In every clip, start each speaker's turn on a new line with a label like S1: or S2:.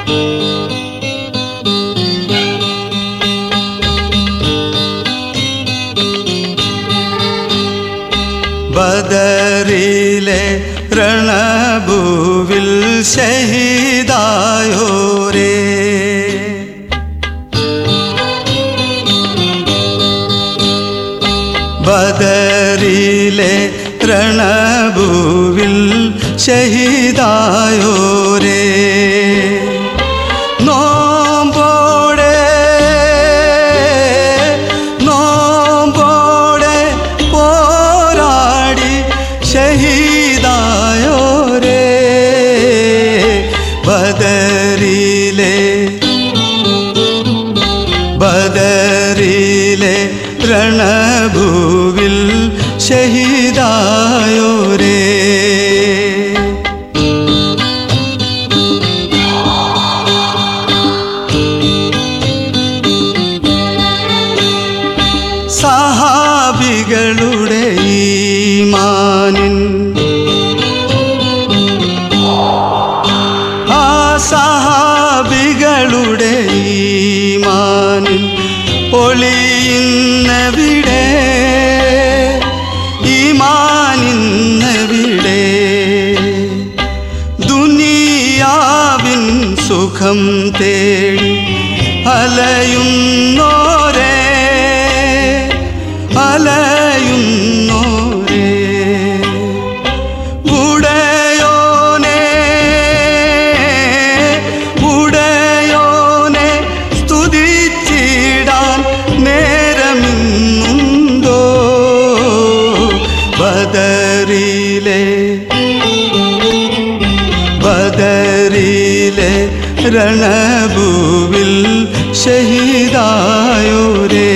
S1: ബദറിലെ രണഭൂവിൽ ഷഹിദായോരേ ബദറിലെ രണഭൂവിൽ ഷഹിദായോരേ നോമ്പോടെ നോമ്പോടെ പോരാടി ഷഹീദായോരേ ബദറിലെ ബദറിലെ രണഭൂവിൽ ഷഹീദായോരേ സഹാബികളുടെ ഈമാനിൻ ആ സഹാബികളുടെ ഈമാനിൻ ഒളിയുന്നവിടെ ഈമാനിന്നവിടെ ദുനിയാവിൻ സുഖം തേടി അലയുന്നോരേ അലയുന്നോരേ ഉടയോനെ ഉടയോനെ സ്തുതിച്ചിടാൻ നേരമിന്നുണ്ടോ ബദറിലെ ബദറിലെ രണഭൂവിൽ ഷഹിദായോരേ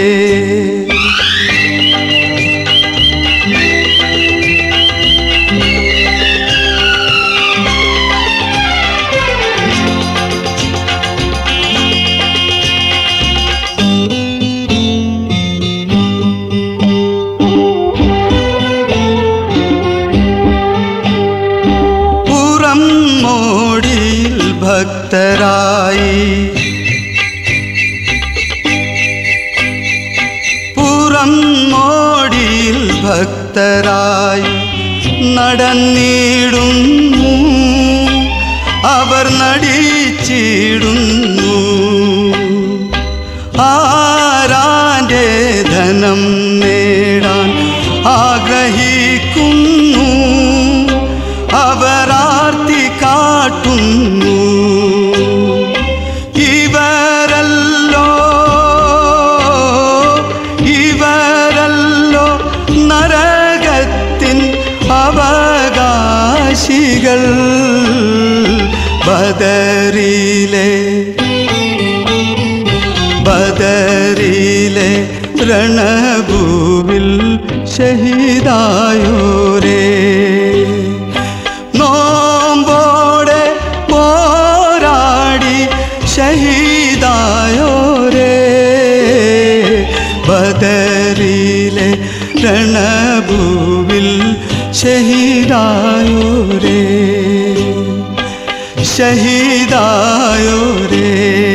S1: പുറം മോടിയിൽ ഭക്തരായി പുറം മോടിയിൽ ഭക്തരായി നടന്നിടുന്നു അവർ നടിച്ചിടുന്നു ആരാന്റെ ധനം നേടാൻ ആഗ്രഹിക്കുന്നു അവർ ആർത്തി കാട്ടുന്നു ഇവരല്ലോ ഇവരല്ലോ നരകത്തിൻ അവകാശികൾ ബദറിലെ ബദറിലെ രണഭൂവിൽ ഷഹിദായോരേ നോമ്പോടെ പോരാടി ഷഹീദായോരേ ബദറിലെ രണഭൂവിൽ ഷഹീദായോരേ ഷഹീദായോരേ